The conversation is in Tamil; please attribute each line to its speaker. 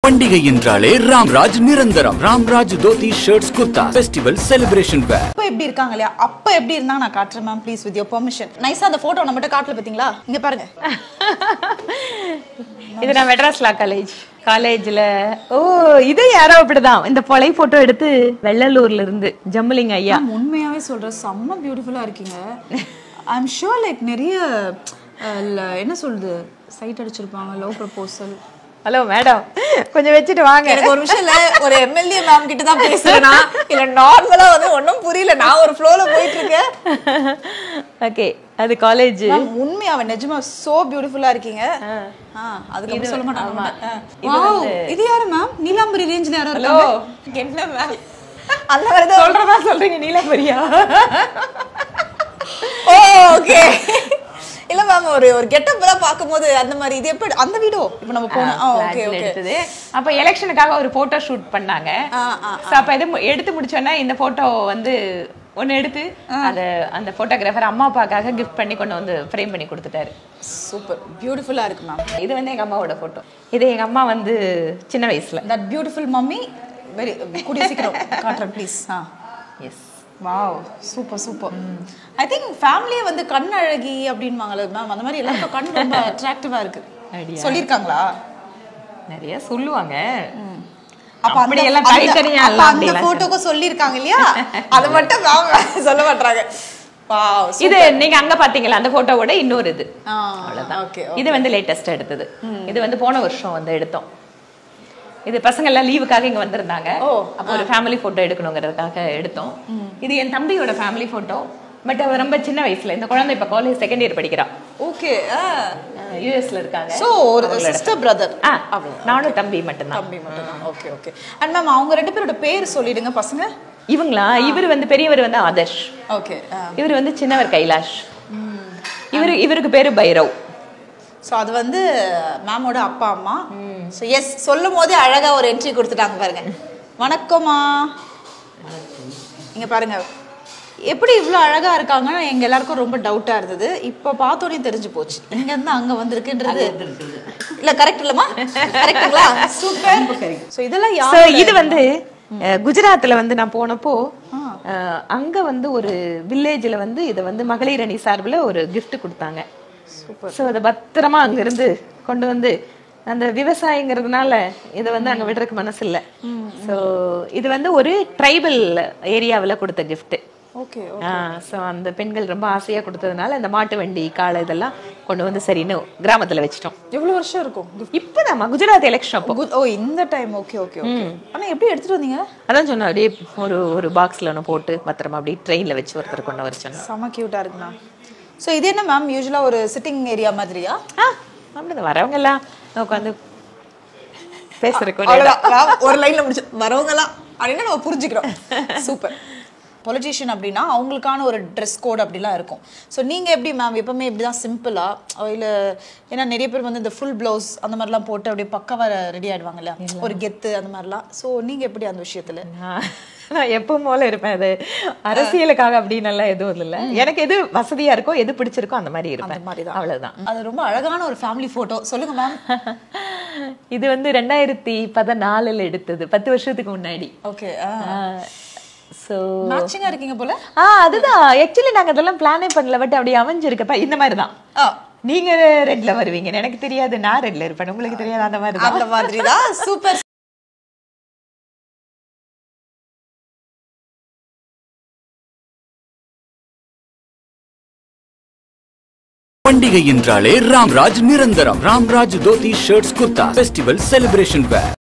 Speaker 1: பண்டிகை என்றாலே ராம்ராஜ் நிரந்தரம் Ramraj dhoti shirts kurta festival celebration wear
Speaker 2: அப்ப எப்படி இருக்காங்க இல்லையா அப்ப எப்படி இருந்தாங்க நான் காட்டுறேன் ma'am please with your permission நைஸா அந்த போட்டோ நம்ம மட்டும் காட்டல பாத்தீங்களா இங்க பாருங்க
Speaker 3: இது நான் மெட்ராஸ் லா காலேஜ் காலேஜ்ல ஓ இது யாரோ அப்படிதான் இந்த பொலை போட்டோ எடுத்து வெள்ளலூர்ல இருந்து ஜம்பலிங் ஐயா
Speaker 2: மேம் உண்மையாவே சொல்றேன் செம்ம பியூட்டிஃபுல்லா இருக்கீங்க ஐ எம் ஷூர் லைக் நிறைய அஹ், ல- என்ன சொல்றது சைட் அடிச்சிருப்பாங்க லவ் ப்ரப்போசல்
Speaker 3: ஹலோ மேடம் கொஞ்சம் வச்சுட்டு வாங்க
Speaker 2: எனக்கு ஒரு விஷயம் இல்ல ஒரு எம்எல்ஏ மேம் கிட்ட தான் பேசுறேனா இல்ல நார்மலா வந்து ஒண்ணும் புரியல நான் ஒரு ஃப்ளோல போயிட்டு இருக்கேன்
Speaker 3: ஓகே அது காலேஜ்
Speaker 2: மேம் உண்மையாவே நிஜமா சோ பியூட்டிஃபுல்லா இருக்கீங்க ஆ அதுக்கு சொல்ல மாட்டாங்க ஆ. Wow, இது யாரு மேம் நீலாம்பரி ரேஞ்ச்ல யாரோ
Speaker 3: ஹலோ
Speaker 2: இருக்காங்க என்ன மேம் அந்த மாதிரி தான்
Speaker 3: சொல்றதா சொல்றீங்க நீலபரியா
Speaker 2: ஓ ஓகே இல்ல மேம் ஒரு ஒரு கெட்டப் எல்லாம் பாக்கும்போது அந்த மாதிரி இது எப்படி அந்த வீடோ இப்போ நம்ம போனோம் ஓகே ஓகே
Speaker 3: எடுத்தது அப்ப எலெக்ஷனுக்காக ஒரு போட்டோ ஷூட் பண்ணாங்க
Speaker 2: ஆ, ஆ,
Speaker 3: So, அப்ப இது மு- எடுத்து முடிச்சோன்னா இந்த போட்டோ வந்து ஒன்னு எடுத்து அத அந்த போட்டோகிராஃபர் அம்மா அப்பாக்காக கிஃப்ட் பண்ணி கொண்டு வந்து ஃப்ரேம் பண்ணி கொடுத்துட்டாரு
Speaker 2: சூப்பர் பியூட்டிஃபுல்லா இருக்கு மேம்
Speaker 3: இது வந்து எங்க அம்மாவோட போட்டோ இது எங்க அம்மா வந்து சின்ன வயசுல
Speaker 2: தட் பியூட்டிஃபுல் மம்மி வெரி கூடிய சீக்கிரம் காட்டுறேன் ப்ளீஸ் ஆ
Speaker 3: yes
Speaker 2: wow super super I think ஃபேமிலியே வந்து கண் அழகி அப்படின்வாங்கல்ல மேம் அந்த மாதிரி எல்லாருக்கும் கண் ரொம்ப அட்ராக்டிவா இருக்கு
Speaker 3: அப்படியா?
Speaker 2: சொல்லியிருக்காங்களா
Speaker 3: நிறைய சொல்லுவாங்க
Speaker 2: அப்ப அந்த
Speaker 3: அப்படியெல்லாம்
Speaker 2: அந்த-
Speaker 3: தனித்தனியா
Speaker 2: அப்ப
Speaker 3: எல்லாம்
Speaker 2: அந்த
Speaker 3: அப்படிலாம்
Speaker 2: போட்டோக்கும் சொல்லியிருக்காங்க இல்லையா அது மட்டும் மேம் சொல்ல மாட்டாங்க வாவ்
Speaker 3: இது நீங்க அங்க பாத்தீங்களா அந்த போட்டோவோட இன்னொரு இது
Speaker 2: அவ்வளவுதான் ஓகே
Speaker 3: இது வந்து லேட்டஸ்ட் எடுத்தது இது வந்து போன வருஷம் வந்து எடுத்தோம் இது பசங்க எல்லாம் லீவுக்காக இங்க வந்திருந்தாங்க
Speaker 2: ஓ,
Speaker 3: அப்போ ஒரு ஃபேமிலி போட்டோ எடுக்கணுங்கிறதுக்காக எடுத்தோம் இது என் தம்பியோட ஃபேமிலி போட்டோ பட் அவ ரொம்ப சின்ன வயசுல இந்த குழந்தை இப்ப காலேஜ் செகண்ட் இயர் படிக்கிறா
Speaker 2: ஓகே
Speaker 3: யூஎஸ்ல இருக்காங்க
Speaker 2: சோ ஒரு சிஸ்டர் பிரதர்
Speaker 3: ஆ, நானும் தம்பி மட்டும்தான்
Speaker 2: தம்பி மட்டும் தான் ஓகே ஓகே அண்ட் மேம் அவங்க ரெண்டு பேரோட பேர் சொல்லிடுங்க பசங்க
Speaker 3: இவங்களா இவர் வந்து பெரியவர் வந்து ஆதர்ஷ்
Speaker 2: ஓகே
Speaker 3: இவர் வந்து சின்னவர் கைலாஷ் இவரு இவருக்கு பேரு பைரவ்
Speaker 2: ஸோ அது வந்து மேமோட அப்பா அம்மா ஸோ எஸ் சொல்லும் போதே அழகா ஒரு என்ட்ரி கொடுத்துட்டாங்க பாருங்க வணக்கம்மா இங்க பாருங்க எப்படி இவ்வளோ அழகா இருக்காங்கன்னு எங்க எல்லாருக்கும் ரொம்ப டவுட்டா இருந்தது இப்போ பார்த்தோன்னே தெரிஞ்சு போச்சு இங்க இருந்து அங்க வந்திருக்குன்றது இல்ல கரெக்ட் இல்லம்மா கரெக்ட்டுங்களா சூப்பர் ஸோ இதெல்லாம்
Speaker 3: So,
Speaker 2: யார்
Speaker 3: இது வந்து அஹ், குஜராத்ல வந்து நான் போனப்போ அஹ், அங்க வந்து ஒரு வில்லேஜ்ல வந்து இத வந்து மகளிர் அணி சார்பில் ஒரு gift கொடுத்தாங்க ஸோ அதை பத்திரமா அங்க இருந்து கொண்டு வந்து அந்த விவசாயங்கிறதுனால இதை வந்து அங்க விடுறதுக்கு மனசு இல்ல ஸோ இது வந்து ஒரு ட்ரைபல் ஏரியாவுல கொடுத்த gift
Speaker 2: ஓகே
Speaker 3: ஸோ அந்த பெண்கள் ரொம்ப ஆசையா கொடுத்ததுனால இந்த மாட்டு வண்டி காளை இதெல்லாம் கொண்டு வந்து சரின்னு கிராமத்துல வச்சிட்டோம்
Speaker 2: எவ்வளவு வருஷம் இருக்கும்
Speaker 3: இப்போதாம்மா குஜராத் எலெக்ஷன் அப்போ
Speaker 2: குட்- ஓ இந்த டைம் ஓகே ஓகே ஓகே ஆனா எப்படி எடுத்துட்டு வந்தீங்க
Speaker 3: அதான் சொன்னேன் அப்படியே ஒரு ஒரு பாக்ஸ்ல ஒன்று போட்டு பத்திரமா அப்படியே ட்ரெயின்ல வச்சு ஒருத்தர் கொண்டு வர சொன்னேன்
Speaker 2: செம கியூட்டா இருக்கு மேம் ஸோ இது என்ன மேம் யூஸ்வலா ஒரு சிட்டிங் ஏரியா மாதிரியா
Speaker 3: ஆ அப்படிதான் வரவங்க எல்லாம் உட்காந்து பேசுறதுக்கு
Speaker 2: அவ்வளவுதான் ma'am, ஒரு லைன்ல முடிச்சு வரவங்கலாம் அப்படின்னு நம்ம புரிஞ்சுக்கிறோம் சூப்பர் பொலிட்டீஷியன் அப்படின்னா அவங்களுக்கான ஒரு ட்ரெஸ் கோட் அப்படிலாம் இருக்கும் ஸோ நீங்கள் எப்படி மேம் எப்பவுமே இப்படி தான் சிம்பிளாக இல்லை ஏன்னா நிறைய பேர் வந்து இந்த ஃபுல் ப்ளவுஸ் அந்த மாதிரிலாம் போட்டு அப்படியே பக்காவாக ரெடி ஆயிடுவாங்க இல்லையா ஒரு கெத்து அந்த மாதிரிலாம் ஸோ நீங்கள் எப்படி அந்த விஷயத்தில்
Speaker 3: நான் நான் எப்பவும் போல இருப்பேன் அது அரசியலுக்காக அப்படின்னு எல்லாம் எதுவும் இல்லை எனக்கு எது வசதியா இருக்கோ எது பிடிச்சிருக்கோ அந்த மாதிரி
Speaker 2: அந்த
Speaker 3: இருப்பேன்
Speaker 2: மாதிரி தான்
Speaker 3: அவ்வளவுதான்
Speaker 2: அது ரொம்ப அழகான ஒரு ஃபேமிலி ஃபோட்டோ சொல்லுங்க மேம்
Speaker 3: இது வந்து ரெண்டாயிரத்தி பதினாலுல எடுத்தது பத்து வருஷத்துக்கு முன்னாடி
Speaker 2: ஓகே
Speaker 3: ஸோ
Speaker 2: மேட்சிங்காக இருக்கீங்க போல
Speaker 3: ஆ அதுதான் ஆக்சுவலி நாங்க அதெல்லாம் பிளானே பண்ணல பட் அப்படி அமைஞ்சிருக்கப்ப இந்த மாதிரி தான்
Speaker 2: ஆ
Speaker 3: நீங்க ரெட்ல வருவீங்கன்னு எனக்கு தெரியாது நான் ரெட்ல இருப்பேன் உங்களுக்கு தெரியாது அந்த மாதிரி தான்
Speaker 2: அந்த மாதிரி தான் சூப்பர்
Speaker 1: பண்டிகை என்றாலே ராம்ராஜ் நிரந்தரம் Ramraj dhoti shirts kurta festival celebration வேர்